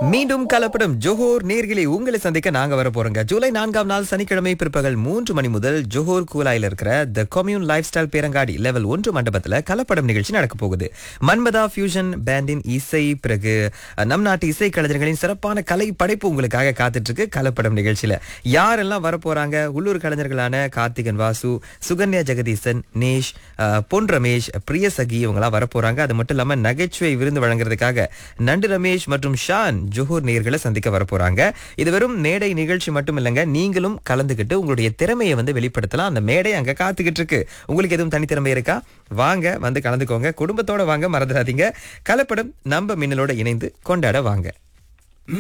மீண்டும் கலப்படம் ஜோஹோர் நேர்களை உங்களை சந்திக்க நாங்க வர போறோங்க ஜூலை நான்காம் நாள் சனிக்கிழமை பிற்பகல் மூன்று மணி முதல் ஜோஹோர் கூலாயில் இருக்கிற த கம்யூன் லைஃப் ஸ்டைல் பேரங்காடி லெவல் ஒன்று மண்டபத்துல கலப்படம் நிகழ்ச்சி நடக்க போகுது மன்மதா ஃபியூஷன் பேண்டின் இசை பிறகு அஹ், நம் நாட்டு இசை கலைஞர்களின் சிறப்பான கலை படைப்பு உங்களுக்காக காத்துட்டு இருக்கு கலப்படம் நிகழ்ச்சியில யாரெல்லாம் வர போறாங்க உள்ளூர் கலைஞர்களான கார்த்திகன் வாசு சுகன்யா ஜெகதீசன் நேஷ் அஹ், பொன் ரமேஷ் பிரியசகி இவங்கெல்லாம் வர போறாங்க அது மட்டும் இல்லாம நகைச்சுவை விருந்து வழங்குறதுக்காக நண்டு ரமேஷ் மற்றும் ஷான் ஜோஹூர் நேர்களை சந்திக்க வர போறாங்க இது வெறும் மேடை நிகழ்ச்சி மட்டும் இல்லைங்க நீங்களும் கலந்துக்கிட்டு உங்களுடைய திறமையை வந்து வெளிப்படுத்தலாம் அந்த மேடை அங்க காத்துக்கிட்டு இருக்கு உங்களுக்கு எதுவும் தனித்திறமை இருக்கா வாங்க வந்து கலந்துக்கோங்க குடும்பத்தோட வாங்க மறந்துடாதீங்க கலப்படம் நம்ம மின்னலோட இணைந்து கொண்டாட வாங்க